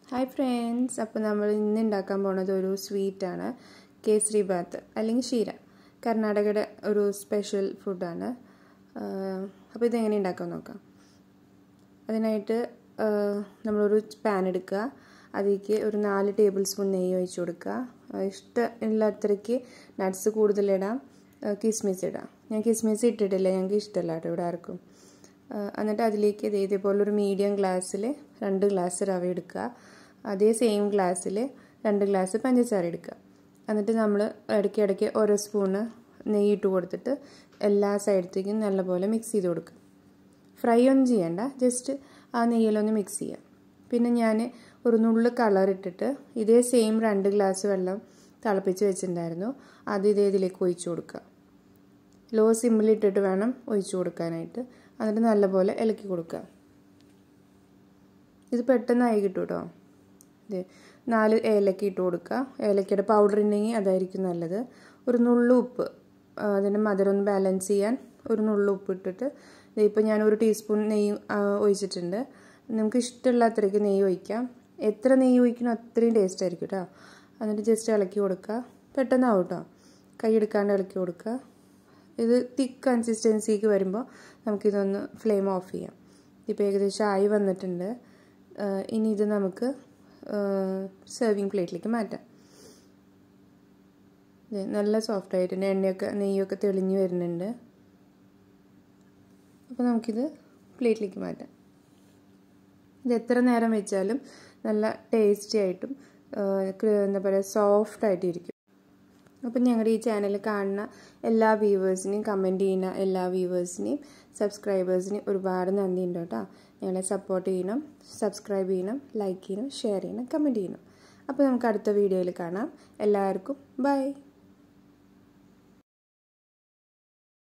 hi friends അപ്പോൾ നമ്മൾ ഇന്ന് ഉണ്ടാക്കാൻ പോണത് ഒരു സ്വീറ്റാണ് കേസരി ബാത്ത് അല്ലെങ്കിൽ ഷീര കർണാടകയുടെ ഒരു സ്പെഷ്യൽ ഫുഡാണ് അപ്പോൾ ഇതെങ്ങനെ ഉണ്ടാക്കാൻ നോക്കാം അതിനായിട്ട് നമ്മളൊരു പാൻ എടുക്കുക അതിലേക്ക് ഒരു നാല് ടേബിൾ സ്പൂൺ നെയ്യ് ഒഴിച്ച് കൊടുക്കുക ഇഷ്ടമുള്ള അത്രയ്ക്ക് നട്ട്സ് കൂടുതലിടാം കിസ്മിസ് ഇടാം ഞാൻ കിസ്മിസ് ഇട്ടിട്ടില്ല ഞങ്ങൾക്ക് ഇഷ്ടമല്ല കേട്ടോ ഇവിടെ ആർക്കും എന്നിട്ട് അതിലേക്ക് ഇതേ ഇതേപോലെ ഒരു മീഡിയം ഗ്ലാസ്സിൽ രണ്ട് ഗ്ലാസ് റവ എടുക്കുക അതേ സെയിം ഗ്ലാസ്സിൽ രണ്ട് ഗ്ലാസ് പഞ്ചസാര എടുക്കുക എന്നിട്ട് നമ്മൾ ഇടയ്ക്ക് ഇടയ്ക്ക് ഓരോ സ്പൂണ് നെയ്യ് ഇട്ട് കൊടുത്തിട്ട് എല്ലാ സൈഡത്തേക്കും നല്ലപോലെ മിക്സ് ചെയ്ത് കൊടുക്കുക ഫ്രൈ ഒന്നും ചെയ്യണ്ട ജസ്റ്റ് ആ നെയ്യിലൊന്ന് മിക്സ് ചെയ്യുക പിന്നെ ഞാൻ ഒരു നുള്ളു കളർ ഇട്ടിട്ട് ഇതേ സെയിം രണ്ട് ഗ്ലാസ് വെള്ളം തിളപ്പിച്ച് വെച്ചിട്ടുണ്ടായിരുന്നു അത് ഇതേ ഇതിലേക്ക് ഒഴിച്ചു കൊടുക്കുക ലോ സിമ്മിലിട്ടിട്ട് വേണം ഒഴിച്ചു കൊടുക്കാനായിട്ട് എന്നിട്ട് നല്ലപോലെ ഇളക്കി കൊടുക്കുക ഇത് പെട്ടെന്നായി കിട്ടും കേട്ടോ ഇത് നാല് ഏലക്ക ഇട്ട് കൊടുക്കുക ഏലക്കയുടെ പൗഡർ ഉണ്ടെങ്കിൽ അതായിരിക്കും നല്ലത് ഒരു നുള്ളു ഉപ്പ് അതിൻ്റെ മധുരം ഒന്ന് ബാലൻസ് ചെയ്യാൻ ഒരു നുള്ളു ഉപ്പ് ഇട്ടിട്ട് ഇപ്പോൾ ഞാൻ ഒരു ടീസ്പൂൺ നെയ്യ് ഒഴിച്ചിട്ടുണ്ട് നമുക്ക് ഇഷ്ടമുള്ള അത്രയ്ക്ക് നെയ്യ് ഒഴിക്കാം എത്ര നെയ്യ് ഒഴിക്കണോ അത്രയും ടേസ്റ്റ് ആയിരിക്കും കേട്ടോ എന്നിട്ട് ജസ്റ്റ് ഇളക്കി കൊടുക്കുക പെട്ടെന്നാവും കേട്ടോ കൈ എടുക്കാണ്ട് ഇളക്കി കൊടുക്കുക ഇത് തിക്ക് കൺസിസ്റ്റൻസിക്ക് വരുമ്പോൾ നമുക്കിതൊന്ന് ഫ്ലെയിം ഓഫ് ചെയ്യാം ഇപ്പോൾ ഏകദേശം ആയി വന്നിട്ടുണ്ട് ഇനി ഇത് നമുക്ക് സെർവിങ് പ്ലേറ്റിലേക്ക് മാറ്റാം നല്ല സോഫ്റ്റ് ആയിട്ടുണ്ട് എണ്ണയൊക്കെ നെയ്യൊക്കെ തെളിഞ്ഞു വരുന്നുണ്ട് അപ്പോൾ നമുക്കിത് പ്ലേറ്റിലേക്ക് മാറ്റാം ഇത് എത്ര നേരം വെച്ചാലും നല്ല ടേസ്റ്റി ആയിട്ടും എന്താ പറയുക സോഫ്റ്റ് ആയിട്ടിരിക്കും അപ്പം ഞങ്ങളുടെ ഈ ചാനൽ കാണുന്ന എല്ലാ വ്യൂവേഴ്സിനെയും കമൻറ്റ് ചെയ്യുന്ന എല്ലാ വ്യൂവേഴ്സിനെയും സബ്സ്ക്രൈബേഴ്സിനെയും ഒരുപാട് നന്ദിയുണ്ട് കേട്ടോ ഞങ്ങളെ സപ്പോർട്ട് ചെയ്യണം സബ്സ്ക്രൈബ് ചെയ്യണം ലൈക്ക് ചെയ്യണം ഷെയർ ചെയ്യണം കമൻറ്റ് ചെയ്യണം അപ്പോൾ നമുക്ക് അടുത്ത വീഡിയോയിൽ കാണാം എല്ലാവർക്കും ബൈ